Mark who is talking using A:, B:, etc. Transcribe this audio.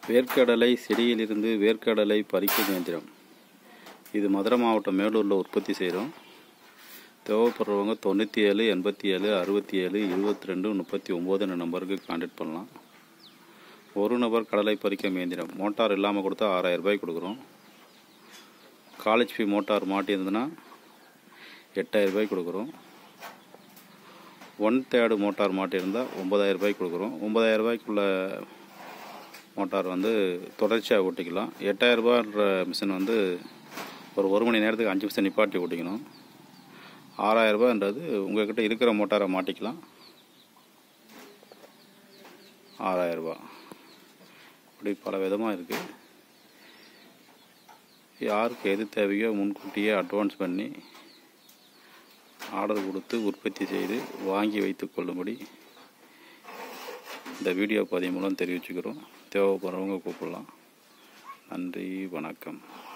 A: வேர்க்கடலை செடியிலிருந்து வேர்க்கடலை பறிக்கும் இயந்திரம் இது மதுரை மாவட்டம் மேலூரில் உற்பத்தி செய்கிறோம் தேவைப்படுறவங்க தொண்ணூற்றி ஏழு எண்பத்தி ஏழு அறுபத்தி ஏழு இருபத்தி ரெண்டு முப்பத்தி ஒம்போதுன்ற நம்பருக்கு கான்டாக்ட் பண்ணலாம் ஒரு நபர் கடலை பறிக்கும் இயந்திரம் மோட்டார் இல்லாமல் கொடுத்தா ஆறாயிரம் ரூபாய் கொடுக்குறோம் காலேஜ் ஃபீ மோட்டார் மாட்டியிருந்ததுன்னா எட்டாயிரம் ரூபாய் கொடுக்குறோம் ஒன் தேர்டு மோட்டார் மாட்டியிருந்தால் ஒம்பதாயிரம் ரூபாய்க்கு கொடுக்குறோம் ஒம்பதாயிரம் ரூபாய்க்குள்ள மோட்டார் வந்து தொடர்ச்சியாக ஓட்டிக்கலாம் எட்டாயிரம் ரூபான்ற மிஷின் வந்து ஒரு ஒரு மணி நேரத்துக்கு அஞ்சு நிமிஷம் நிப்பாட்டி ஓட்டிக்கணும் ஆறாயிரம் ரூபான்றது உங்கள்கிட்ட இருக்கிற மோட்டாரை மாட்டிக்கலாம் ஆறாயிரம் ரூபாய் இப்படி பல விதமாக இருக்குது யாருக்கு எது தேவையோ முன்கூட்டியே அட்வான்ஸ் பண்ணி ஆர்டர் கொடுத்து உற்பத்தி செய்து வாங்கி வைத்துக் கொள்ளும்படி இந்த வீடியோ பதிவு மூலம் தெரிவிச்சுக்கிறோம் தேவைப்படுறவங்க கூப்பிடலாம் நன்றி வணக்கம்